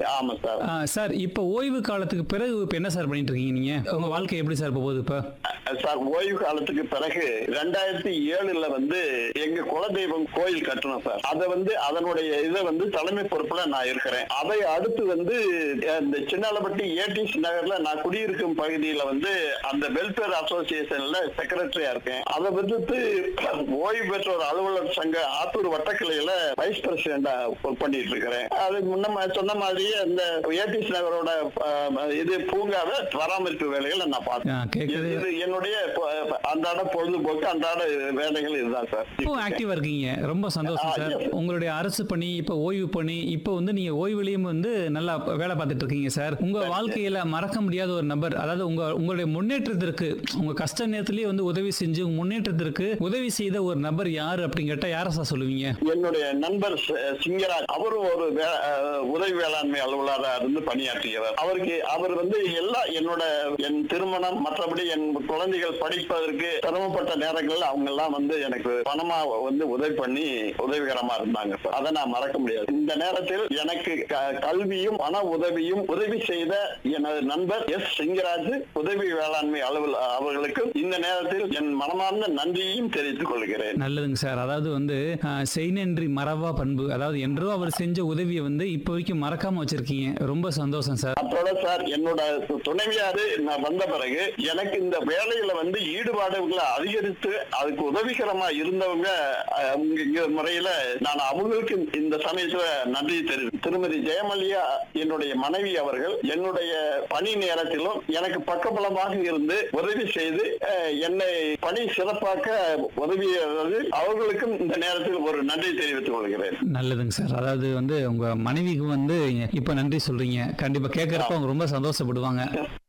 ஆமா சார் ஆ, சார் இப்போ ஓய்வு காலத்துக்கு பிறகு இப்போ என்ன சார் பண்ணிட்டு இருக்கீங்க நீங்க உங்க வாழ்க்கை எப்படி சார் இப்போ போகுது இப்போ சார் ஓய்வு காலத்துக்கு பிறகு ரெண்டாயிரத்தி ஏழுல வந்து எங்க குலதெய்வம் கோயில் கட்டணும் சார் அதை வந்து அதனுடைய இதை வந்து தலைமை பொறுப்புல நான் இருக்கிறேன் அதை அடுத்து வந்து அஹ், இந்த சின்னாலப்பட்டி ஏடிசி நகர்ல நான் குடியிருக்கும் பகுதியில வந்து அந்த வெல்ஃபேர் அசோசியேஷன்ல செக்ரட்டரியா இருக்கேன் அதை விடுத்து ஓய்வு பெற்றோர் அலுவலர் சங்க ஆத்தூர் வட்டக்கிளையில வைஸ் பிரசிடண்டா ஒர்க் பண்ணிட்டு இருக்கிறேன் அது முன்ன சொன்ன மாதிரியே இந்த ஏடிசி நகரோட அஹ், இது பூங்காவை பராமரிப்பு வேலைகளை நான் ஆ, பார்த்தேன் கேக்குது. இது என்னுடைய பொ- அன்றாட பொழுதுபோக்கு அன்றாட வேலைகள் இதுதான் சார் இப்போ ஆக்டிவா இருக்கீங்க ரொம்ப சந்தோஷம் ஆ, சார் yes. உங்களுடைய அரசு பணி இப்போ ஓய்வு பணி இப்போ வந்து நீங்க ஓய்வுலையும் வந்து நல்லா வேலை பார்த்துட்டு இருக்கீங்க சார் உங்க வாழ்க்கையில மறக்க முடியாத ஒரு நபர் அதாவது உங்க உங்களுடைய முன்னேற்றத்திற்கு உங்க கஷ்ட நேரத்திலேயே வந்து உதவி செஞ்சு உங்க முன்னேற்றத்திற்கு உதவி செய்த ஒரு நபர் யாரு அப்படின்னு கேட்டா யாரை சார் சொல்லுவீங்க என்னுடைய நண்பர் சி- சிங்கராஜ் அவரும் ஒரு வே- அஹ், உதவி வேளாண்மை அலுவலராக இருந்து பணியாற்றியவர் அவருக்கு அவர் வந்து எல்லா என்னோட என் திருமணம் மற்றபடி என் குழந்தைகள் படிப்பதற்கு சிரமப்பட்ட நேரங்கள்ல அவங்க எல்லாம் வந்து எனக்கு பணமா வந்து உதவி பண்ணி உதவிகரமா இருந்தாங்க சார் அதை நான் மறக்க முடியாது இந்த நேரத்தில் எனக்கு க- கல்வியும் பண உதவியும் உதவி செய்த எனது நண்பர் எஸ் சிங்கராஜ் உதவி வேளாண்மை அலுவலர் அவர்களுக்கு இந்த நேரத்தில் என் மனமார்ந்த நன்றியையும் தெரிவித்துக் கொள்கிறேன் நல்லதுங்க சார் அதாவது வந்து ஆஹ், செய்நன்றி மறவா பண்பு அதாவது என்றோ அவர் செஞ்ச உதவியை வந்து இப்போ வரைக்கும் மறக்காம வச்சிருக்கீங்க ரொம்ப சந்தோஷம் சார் அதோட சார் என்னோட துணைவியாரு நான் வந்த பிறகு எனக்கு இந்த வேலையில வந்து ஈடுபாடுகளை அதிகரித்து அதுக்கு உதவிகரமா இருந்தவங்க அஹ், அவங்க இங்க முறையில நான் அவங்களுக்கு இந்த சமயத்துல நன்றி தெரிவித்து திருமதி ஜெயமல்லியா என்னுடைய மனைவி அவர்கள் என்னுடைய பணி நேரத்திலும் எனக்கு பக்கபலமாக இருந்து உதவி செய்து அஹ், என்னை பணி சிறப்பாக்க உதவியது அவர்களுக்கும் இந்த நேரத்தில் ஒரு நன்றி தெரிவித்துக் கொள்கிறேன் நல்லதுங்க சார் அதாவது வந்து உங்க மனைவிக்கு வந்து இப்ப நன்றி சொல்றீங்க கண்டிப்பா கேட்கறப்ப அவங்க ரொம்ப சந்தோஷப்படுவாங்க